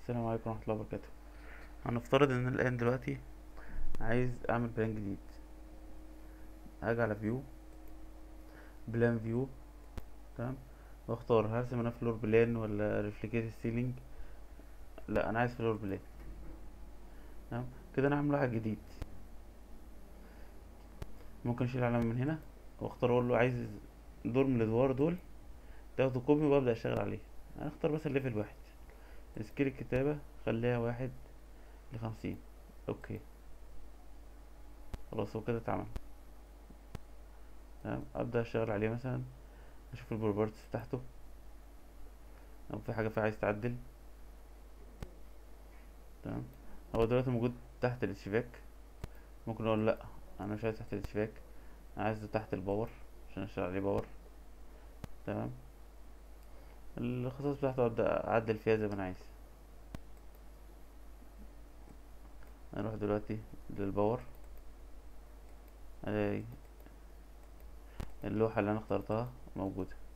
السلام عليكم ورحمة الله وبركاته هنفترض ان الان دلوقتي عايز اعمل بلان جديد هاجي على فيو بلان فيو تمام واختار هرسم انا فلور بلان ولا ريفليكيت سيلينج لا انا عايز فلور بلان تمام كده انا هعمل واحد جديد ممكن اشيل علامة من هنا واختار اقول له عايز دور من الادوار دول تاخده كوبي وابدا اشتغل عليه هنختار بس الليفل واحد سكيل الكتابة خليها واحد لخمسين اوكي خلاص هو كده اتعمل تمام ابدا اشتغل عليه مثلا اشوف البروبرتيز بتاعته لو في حاجه فيها عايز تعدل تمام هو دلوقتي موجود تحت الاشتباك ممكن اقول لا انا مش عايز تحت الاشتباك انا عايزه تحت الباور عشان اشتغل عليه باور تمام الخصائص بتاعته ابدا اعدل فيها زي ما انا عايز هنروح دلوقتي للباور الاقي اللوحة اللي انا اخترتها موجودة